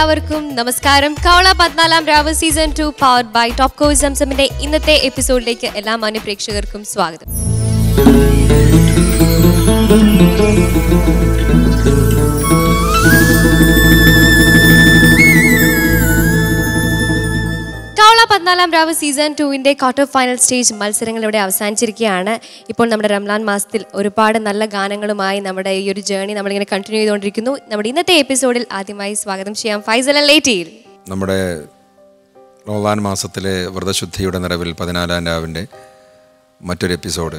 എല്ലാവർക്കും നമസ്കാരം കവള Pathinalam Ravu season two powered by top co സംസമിന്റെ ഇന്നത്തെ എപ്പിസോഡിലേക്ക് എല്ലാ മാന്യ പ്രേക്ഷകർക്കും സ്വാഗതം കവള പതിനാലാം രാവ് സീസൺ ടുവിൻ്റെ ക്വാർട്ടർ ഫൈനൽ സ്റ്റേജ് മത്സരങ്ങൾ ഇവിടെ അവസാനിച്ചിരിക്കുകയാണ് ഇപ്പോൾ നമ്മുടെ റംലാൻ മാസത്തിൽ ഒരുപാട് നല്ല ഗാനങ്ങളുമായി നമ്മുടെ ഈ ഒരു ജേർണി നമ്മളിങ്ങനെ കണ്ടിന്യൂ ചെയ്തുകൊണ്ടിരിക്കുന്നു നമ്മുടെ ഇന്നത്തെ എപ്പിസോഡിൽ ആദ്യമായി സ്വാഗതം ചെയ്യാം ഫൈസൽ ലേറ്റിയിൽ നമ്മുടെ റോളാൻ മാസത്തിലെ വ്രതശുദ്ധിയുടെ നിറവിൽ പതിനാലാം രാവിൻ്റെ മറ്റൊരു എപ്പിസോഡ്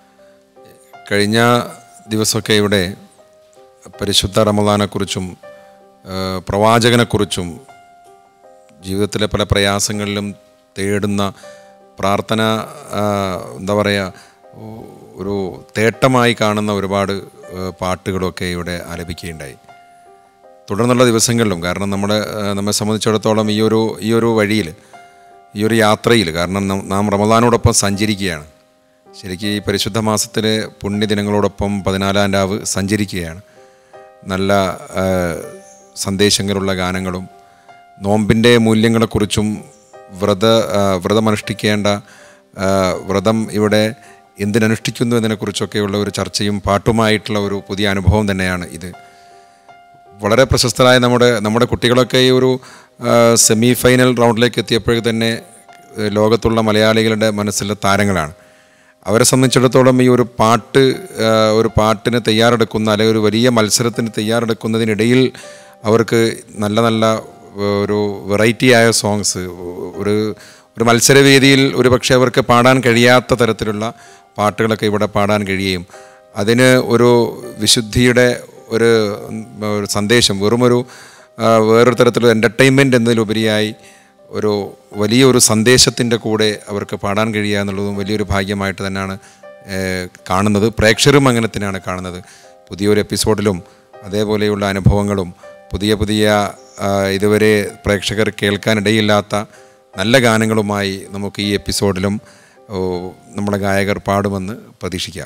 കഴിഞ്ഞ ദിവസമൊക്കെ ഇവിടെ പരിശുദ്ധ റമദാനെക്കുറിച്ചും ആ, പ്രവാചകനെക്കുറിച്ചും ജീവിതത്തിലെ പല പ്രയാസങ്ങളിലും തേടുന്ന പ്രാർത്ഥന ആ, എന്താ പറയുക ഒരു തേട്ടമായി കാണുന്ന ഒരുപാട് ആ, പാട്ടുകളൊക്കെ ഇവിടെ ആലപിക്കുകയുണ്ടായി തുടർന്നുള്ള ദിവസങ്ങളിലും കാരണം നമ്മുടെ ആ, നമ്മെ സംബന്ധിച്ചിടത്തോളം ഈ ഒരു ഈ ഒരു വഴിയിൽ ഈ ഒരു യാത്രയിൽ കാരണം നം- നാം റമദാനോടൊപ്പം സഞ്ചരിക്കുകയാണ് ശരിക്കും ഈ പരിശുദ്ധ മാസത്തിലെ പുണ്യദിനങ്ങളോടൊപ്പം പതിനാലാം രാവ് സഞ്ചരിക്കുകയാണ് നല്ല ആ, സന്ദേശങ്ങളുള്ള ഗാനങ്ങളും നോമ്പിൻ്റെ മൂല്യങ്ങളെക്കുറിച്ചും വ്രത ആ, വ്രതമനുഷ്ഠിക്കേണ്ട ആ, വ്രതം ഇവിടെ എന്തിനനുഷ്ഠിക്കുന്നു എന്നതിനെക്കുറിച്ചൊക്കെയുള്ള ഒരു ചർച്ചയും പാട്ടുമായിട്ടുള്ള ഒരു പുതിയ അനുഭവം തന്നെയാണ് ഇത് വളരെ പ്രശസ്തരായ നമ്മുടെ നമ്മുടെ കുട്ടികളൊക്കെ ഈ ഒരു സെമി ഫൈനൽ റൗണ്ടിലേക്ക് എത്തിയപ്പോഴേക്ക് തന്നെ ഏഹ്, ലോകത്തുള്ള മലയാളികളുടെ മനസ്സിലെ താരങ്ങളാണ് അവരെ സംബന്ധിച്ചിടത്തോളം ഈ ഒരു പാട്ട് ആ, ഒരു പാട്ടിന് തയ്യാറെടുക്കുന്ന അല്ലെങ്കിൽ ഒരു വലിയ മത്സരത്തിന് തയ്യാറെടുക്കുന്നതിനിടയിൽ അവർക്ക് നല്ല നല്ല ഏഹ്, ഒരു വെറൈറ്റി ആയ സോങ്സ് ഒരു ഒരു മത്സരവേദിയിൽ ഒരു പക്ഷേ അവർക്ക് പാടാൻ കഴിയാത്ത തരത്തിലുള്ള പാട്ടുകളൊക്കെ ഇവിടെ പാടാൻ കഴിയുകയും അതിന് ഒരു വിശുദ്ധിയുടെ ഒരു ഉം, ഒരു സന്ദേശം വെറുമൊരു ആ, വേറൊരു തരത്തിലുള്ള എൻ്റർടൈൻമെൻറ്റ് എന്നതിലുപരിയായി ഒരു വലിയൊരു സന്ദേശത്തിൻ്റെ കൂടെ അവർക്ക് പാടാൻ കഴിയുക എന്നുള്ളതും വലിയൊരു ഭാഗ്യമായിട്ട് തന്നെയാണ് ഏഹ്, കാണുന്നത് പ്രേക്ഷകരും അങ്ങനെ തന്നെയാണ് കാണുന്നത് പുതിയൊരു എപ്പിസോഡിലും അതേപോലെയുള്ള അനുഭവങ്ങളും പുതിയ പുതിയ ആ, ഇതുവരെ പ്രേക്ഷകർ കേൾക്കാനിടയില്ലാത്ത നല്ല ഗാനങ്ങളുമായി നമുക്ക് ഈ എപ്പിസോഡിലും ഓ, നമ്മുടെ ഗായകർ പാടുമെന്ന് പ്രതീക്ഷിക്കാം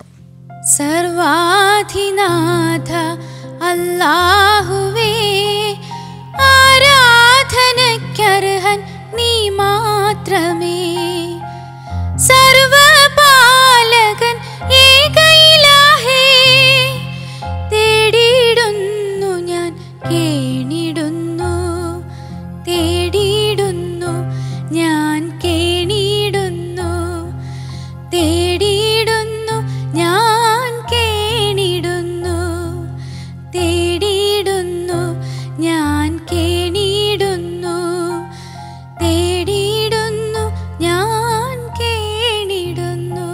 സർവാധിനാഥ അല്ലാഹുവേ ആരാധനയ്ക്കർഹൻ നീ മാത്രമേ സർവപാലകൻ ഏകയിലാഹേ തേടിയിടുന്നു ഞാൻ കേണിടുന്നു തേടിയിടുന്നു ഞാൻ കേണിടുന്നു തേടിയിടുന്നു ഞാൻ കേണിടുന്നു തേടിയിടുന്നു ഞാൻ കേണിടുന്നു തേടിയിടുന്നു ഞാൻ കേണിടുന്നു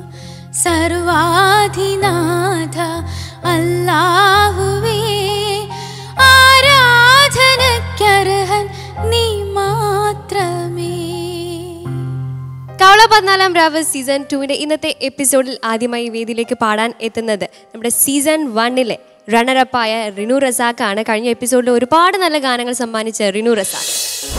സർവാധിനാഥ അല്ലാഹുവേ ആരാധനയ്ക്കർഹൻ നീ മാത്രമേ കവള പതിനാലാം രാവ് സീസൺ ടുവിന്റെ ഇന്നത്തെ എപ്പിസോഡിൽ ആദ്യമായി വേദിയിലേക്ക് പാടാൻ എത്തുന്നത് നമ്മുടെ സീസൺ വണ്ണിലെ റണ്ണറപ്പായ റിനു റസാഖാണ് കഴിഞ്ഞ എപ്പിസോഡിൽ ഒരുപാട് നല്ല ഗാനങ്ങൾ സമ്മാനിച്ച റിനു റസാഖ്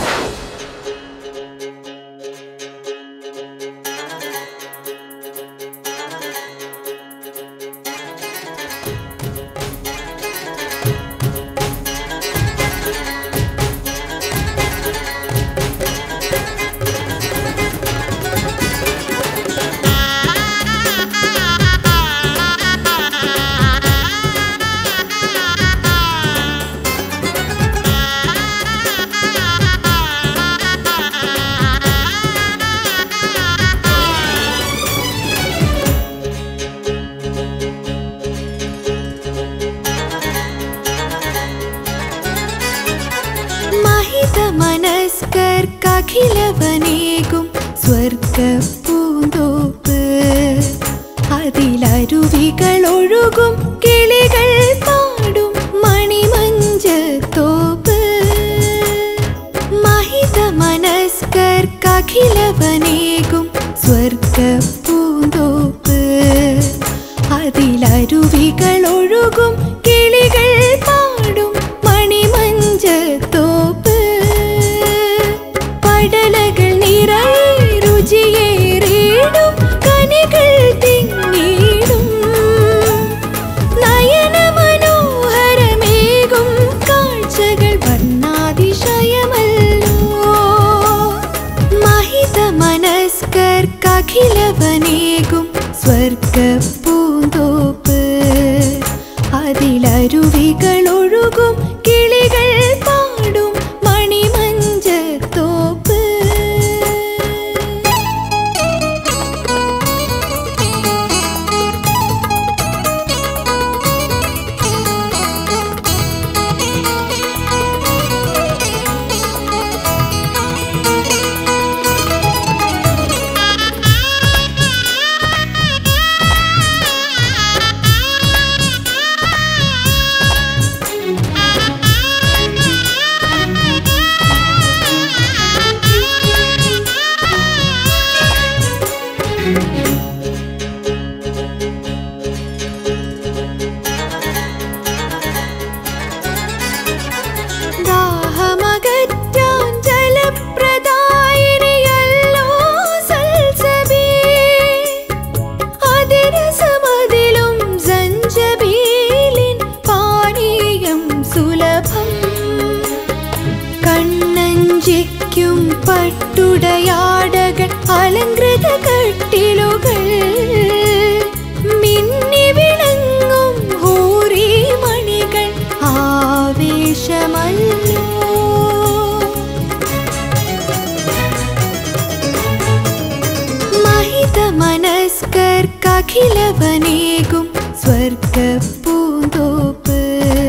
മഹിത മനസ്കർക്കഖിലവനേകും സ്വർഗ പൂന്തോപ്പ് അതിലരുവികൾ ഒഴുകും കിളികൾ പാടും മണിമഞ്ചത്തോപ്പ് മഹിത മനസ്കർക്കഖിലവനേകും സ്വർഗ പൂന്തോപ്പ് അതിലരുവികൾ ഒഴുകും കിളികൾ പാടും മണിമഞ്ചത്തോപ്പ് പടലകൾ നിറയെ രുചിയേറും അതിലരുവികളൊഴുകും കിളികൾ പാടും മണിമഞ്ചത്തോപ്പ് ദാഹമകറ്റാൻ ജലപ്രദായിനിയല്ലോ സൽസബീ. അതിരസമതിലും സഞ്ചബീലിൻ പാനീയം സുലഭം കണ്ണഞ്ചിക്കും പട്ടുടയാടകൾ അലങ്കൃത കട്ടിലുകൾ മിന്നി വിളങ്ങും ഹൂറി മണികൾ ആവേശമല്ലോ മഹിത മനസ്കർക്കഖിലവനേകും സ്വർഗ പൂന്തോപ്പ്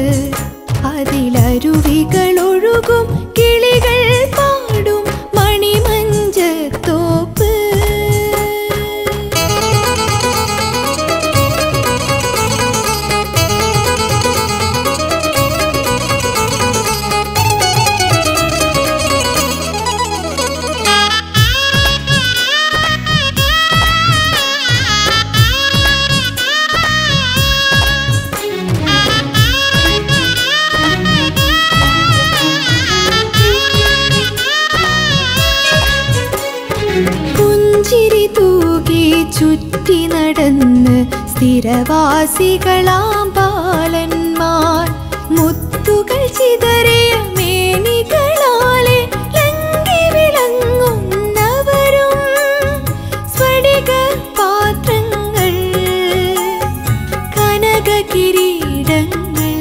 അതിലരുവികളൊഴുകും കിളികൾ പാടും മണിമഞ്ചത്തോപ്പ് പുഞ്ചിരി തൂകി ചുറ്റി നടന്ന് സ്ഥിരവാസികളാം ബാലന്മാർ മുത്തുകൾ ചിതറിയ മേനികളാലെ ലങ്കി വിളങ്ങുന്നവരും സ്ഫടിക പാത്രങ്ങൾ കനക കിരീടങ്ങൾ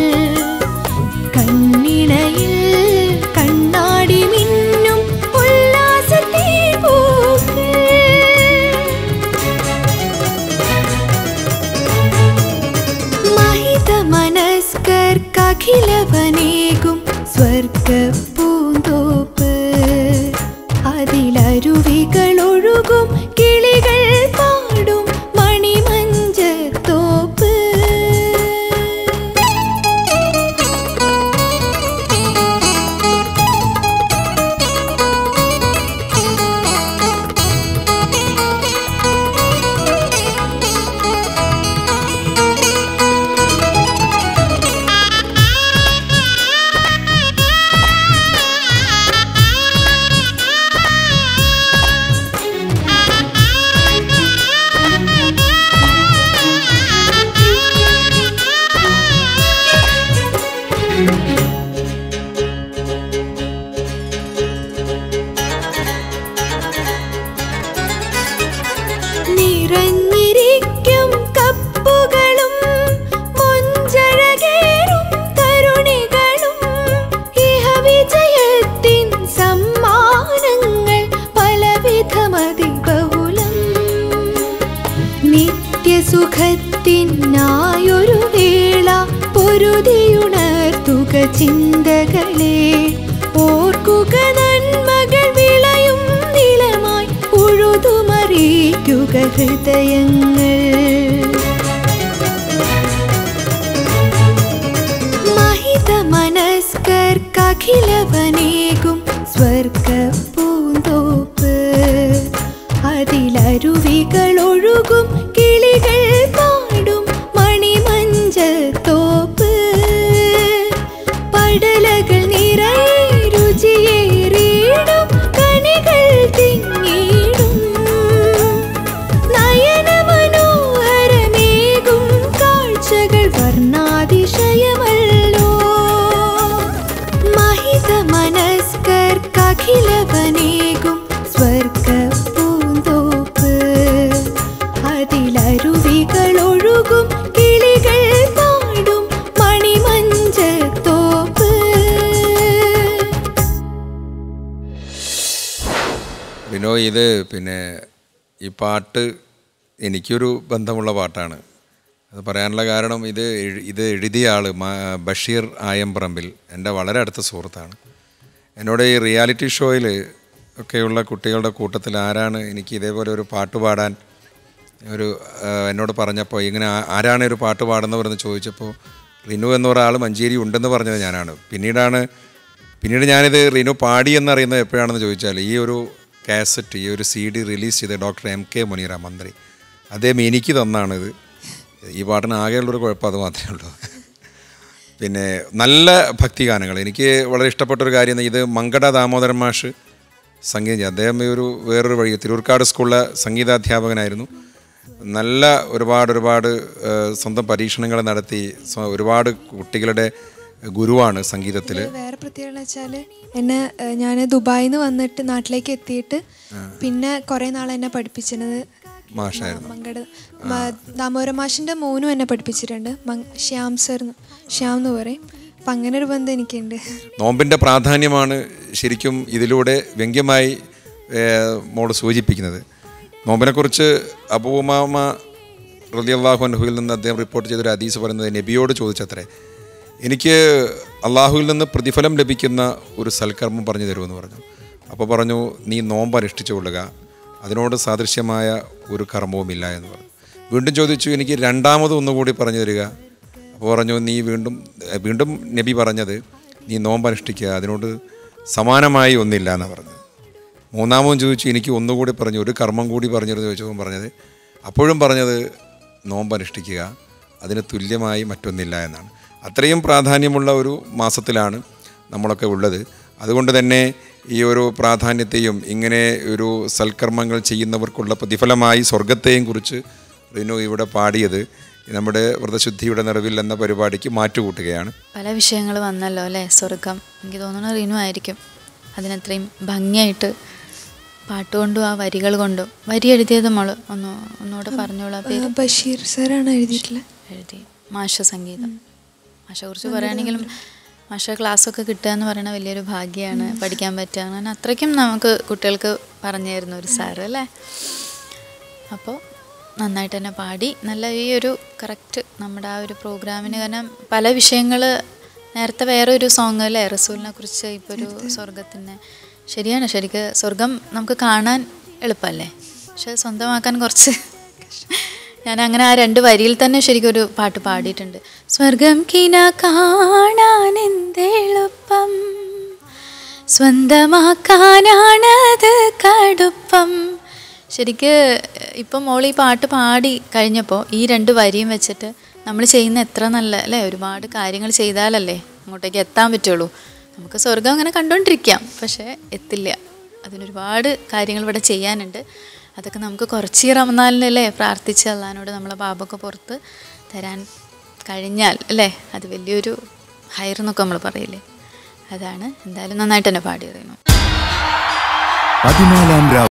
കണ്ണിണയിൽ കണ്ണാടി മിന്നും ഉല്ലാസത്തേ മഹിത മനസ്കർക്കഖിലവനേകും സ്വർഗ പൂന്തോപ്പ് അതിലരുവികളൊഴുകും കിളികൾ പാടും മണിമഞ്ചത്തോപ്പ് നിറഞ്ഞിരിക്കും കപ്പുകളും മൊഞ്ചഴകേറും തരുണികളും ഇഹ വിജയത്തിൻ സമ്മാനങ്ങൾ പലവിധമതിബഹുലം നിത്യസുഖത്തിനായൊരു വേള പൊരുതിയുണർത്തുക ചിന്തകളെ ഓർക്കുക നന്മകൾ വിളയും നിലമായി ഉഴുതുമറിയിക്കുക ഹൃദയങ്ങൾ മഹിത മനസ്കർക്കഖിലവനേകും സ്വർഗ പൂന്തോപ്പ് അതിലരുവികളൊഴുകും കിളികൾ പാടും മണിമഞ്ചത്തോപ്പ് പടലകൾ നിറയെ രുചിയേറിയിടും കണികൾ തിങ്ങിടും നയനമനോഹരമേകും കാഴ്ചകൾ വർണ്ണാതിശയമല്ലോ മഹിത മനസ്കർക്കഖിലവൻ ഇത് പിന്നെ ഈ പാട്ട് എനിക്കൊരു ബന്ധമുള്ള പാട്ടാണ് അത് പറയാനുള്ള കാരണം ഇത് എഴു- ഇത് എഴുതിയ ആൾ ബഷീർ ആയംപറമ്പിൽ എൻ്റെ വളരെ അടുത്ത സുഹൃത്താണ് എന്നോട് ഈ റിയാലിറ്റി ഷോയിൽ ഒക്കെയുള്ള കുട്ടികളുടെ കൂട്ടത്തിൽ ആരാണ് എനിക്ക് ഇതേപോലെ ഒരു പാട്ട് പാടാൻ ഒരു ആ, എന്നോട് പറഞ്ഞപ്പോൾ ഇങ്ങനെ ആ- ആരാണ് ഒരു പാട്ട് പാടുന്നവരെന്ന് ചോദിച്ചപ്പോൾ റിനു എന്ന് ഒരാൾ മഞ്ചേരി ഉണ്ടെന്ന് പറഞ്ഞത് ഞാനാണ് പിന്നീടാണ് പിന്നീട് ഞാനിത് റിനു പാടി എന്നറിയുന്നത് എപ്പോഴാണെന്ന് ചോദിച്ചാൽ ഈ ഒരു കാസറ്റ് ഈ ഒരു സി ഡി റിലീസ് ചെയ്ത ഡോക്ടർ എം കെ മുനീറ മന്ത്രി അദ്ദേഹം എനിക്ക് തന്നാണിത് ഈ പാട്ടിന് ആകെയുള്ളൊരു കുഴപ്പം അത് മാത്രമേ ഉള്ളൂ പിന്നെ നല്ല ഭക്തിഗാനങ്ങൾ എനിക്ക് വളരെ ഇഷ്ടപ്പെട്ട ഒരു കാര്യം ഇത് മങ്കട ദാമോദരൻ മാഷ് സംഗീതം ചെയ്തു. അദ്ദേഹം ഈ ഒരു വേറൊരു വഴി തിരൂർക്കാട് സ്കൂളിലെ സംഗീതാധ്യാപകനായിരുന്നു നല്ല ഒരുപാട് ഒരുപാട് ഏഹ്, സ്വന്തം പരീക്ഷണങ്ങൾ നടത്തി സ്വ- ഒരുപാട് കുട്ടികളുടെ ഗുരുവാണ് സംഗീതത്തിൽ വേറെ പ്രത്യേകത വെച്ചാൽ എന്നെ ഞാൻ ദുബായിൽ നിന്ന് വന്നിട്ട് നാട്ടിലേക്ക് എത്തിയിട്ട് പിന്നെ കുറേ നാൾ എന്നെ പഠിപ്പിച്ചിരുന്നത് മാഷായിരുന്നു മങ്കട ദാമോദര മാഷിൻ്റെ മോനും എന്നെ പഠിപ്പിച്ചിട്ടുണ്ട് മങ്- ശ്യാം സർ എന്ന്- ശ്യാം എന്ന് പറയും അപ്പം അങ്ങനെ ഒരു ബന്ധം എനിക്കുണ്ട് നോമ്പിൻ്റെ പ്രാധാന്യമാണ് ശരിക്കും ഇതിലൂടെ വ്യംഗ്യമായി ഏഹ്, മോള് സൂചിപ്പിക്കുന്നത് നോമ്പിനെക്കുറിച്ച് അബൂമാമ റലിയല്ലാഹു അൻഹുവിൽ നിന്ന് അദ്ദേഹം റിപ്പോർട്ട് ചെയ്തൊരു ഹദീസ് പറയുന്നത് നബിയോട് ചോദിച്ചത്രേ എനിക്ക് അള്ളാഹുവിൽ നിന്ന് പ്രതിഫലം ലഭിക്കുന്ന ഒരു സൽക്കർമ്മം പറഞ്ഞു തരുമെന്ന് പറഞ്ഞു അപ്പോൾ പറഞ്ഞു നീ നോമ്പ് അനുഷ്ഠിച്ചു കൊള്ളുക അതിനോട് സാദൃശ്യമായ ഒരു കർമ്മവുമില്ല എന്ന് പറഞ്ഞു വീണ്ടും ചോദിച്ചു എനിക്ക് രണ്ടാമത് ഒന്നുകൂടി പറഞ്ഞു തരിക അപ്പോൾ പറഞ്ഞു നീ വീണ്ടും വീണ്ടും നബി പറഞ്ഞത് നീ നോമ്പ് അനുഷ്ഠിക്കുക അതിനോട് സമാനമായി ഒന്നില്ല എന്നാണ് പറഞ്ഞത് മൂന്നാമതും ചോദിച്ചു എനിക്ക് ഒന്നുകൂടി പറഞ്ഞു ഒരു കർമ്മം കൂടി പറഞ്ഞിരുന്നു ചോദിച്ചപ്പോൾ പറഞ്ഞത് അപ്പോഴും പറഞ്ഞത് നോമ്പ് അനുഷ്ഠിക്കുക അതിന് തുല്യമായി മറ്റൊന്നില്ല എന്നാണ് അത്രയും പ്രാധാന്യമുള്ള ഒരു മാസത്തിലാണ് നമ്മളൊക്കെ ഉള്ളത് അതുകൊണ്ട് തന്നെ ഈ ഒരു പ്രാധാന്യത്തെയും ഇങ്ങനെ ഒരു സൽക്കർമ്മങ്ങൾ ചെയ്യുന്നവർക്കുള്ള പ്രതിഫലമായി സ്വർഗത്തെയും കുറിച്ച് റിനു ഇവിടെ പാടിയത് നമ്മുടെ വ്രതശുദ്ധിയുടെ നിറവിൽ എന്ന പരിപാടിക്ക് മാറ്റുകൂട്ടുകയാണ് പല വിഷയങ്ങൾ വന്നല്ലോ അല്ലേ സ്വർഗം എനിക്ക് തോന്നുന്നു റിനു ആയിരിക്കും അതിനത്രയും ഭംഗിയായിട്ട് പാട്ടുകൊണ്ടും ആ വരികൾ കൊണ്ടും വരി എഴുതിയത് മോള് ഒന്ന് ഒന്നുകൂടെ പറഞ്ഞോളൂ ആ പേര് ബഷീർ സാറാണ് എഴുതിയിട്ടുള്ളത് എഴുതി മാഷ സംഗീതം മാഷെ കുറിച്ച് പറയുകയാണെങ്കിലും മാഷ ക്ലാസ്സൊക്കെ കിട്ടുക എന്ന് പറയുന്നത് വലിയൊരു ഭാഗ്യമാണ് പഠിക്കാൻ പറ്റുക അങ്ങനെ അത്രയ്ക്കും നമുക്ക് കുട്ടികൾക്ക് പറഞ്ഞു തരുന്ന ഒരു സാറ് അല്ലേ അപ്പോൾ നന്നായിട്ട് തന്നെ പാടി നല്ല ഈ ഒരു കറക്റ്റ് നമ്മുടെ ആ ഒരു പ്രോഗ്രാമിന് കാരണം പല വിഷയങ്ങൾ നേരത്തെ വേറെ ഒരു സോങ് അല്ലേ റസൂലിനെ കുറിച്ച് ഇപ്പോൾ ഒരു സ്വർഗത്തിൻ്റെ ശരിയാണ് ശരിക്ക് സ്വർഗം നമുക്ക് കാണാൻ എളുപ്പമല്ലേ പക്ഷെ സ്വന്തമാക്കാൻ കുറച്ച് ഞാൻ അങ്ങനെ ആ രണ്ട് വരിയിൽ തന്നെ ശരിക്കും ഒരു പാട്ട് പാടിയിട്ടുണ്ട് സ്വർഗം കിന കാണാൻ എന്തെളുപ്പം സ്വന്തമാക്കാനാണത് കടുപ്പം ശരിക്ക് ഇപ്പം മോൾ ഈ പാട്ട് പാടി കഴിഞ്ഞപ്പോൾ ഈ രണ്ട് വരിയും വെച്ചിട്ട് നമ്മൾ ചെയ്യുന്ന എത്ര നല്ല അല്ലേ ഒരുപാട് കാര്യങ്ങൾ ചെയ്താലല്ലേ അങ്ങോട്ടേക്ക് എത്താൻ പറ്റുള്ളൂ നമുക്ക് സ്വർഗം അങ്ങനെ കണ്ടുകൊണ്ടിരിക്കാം പക്ഷേ എത്തില്ല അതിനൊരുപാട് കാര്യങ്ങൾ ഇവിടെ ചെയ്യാനുണ്ട് അതൊക്കെ നമുക്ക് കുറച്ച് ഈ റമനാലിനല്ലേ പ്രാർത്ഥിച്ച് അള്ളഹാനോട് നമ്മളെ പാപമൊക്കെ പുറത്ത് തരാൻ കഴിഞ്ഞാൽ അല്ലേ അത് വലിയൊരു ഹയർ എന്നൊക്കെ നമ്മൾ പറയില്ലേ അതാണ് എന്തായാലും നന്നായിട്ട് തന്നെ പാടി അറിയുന്നു പതിനാലാം രാവ്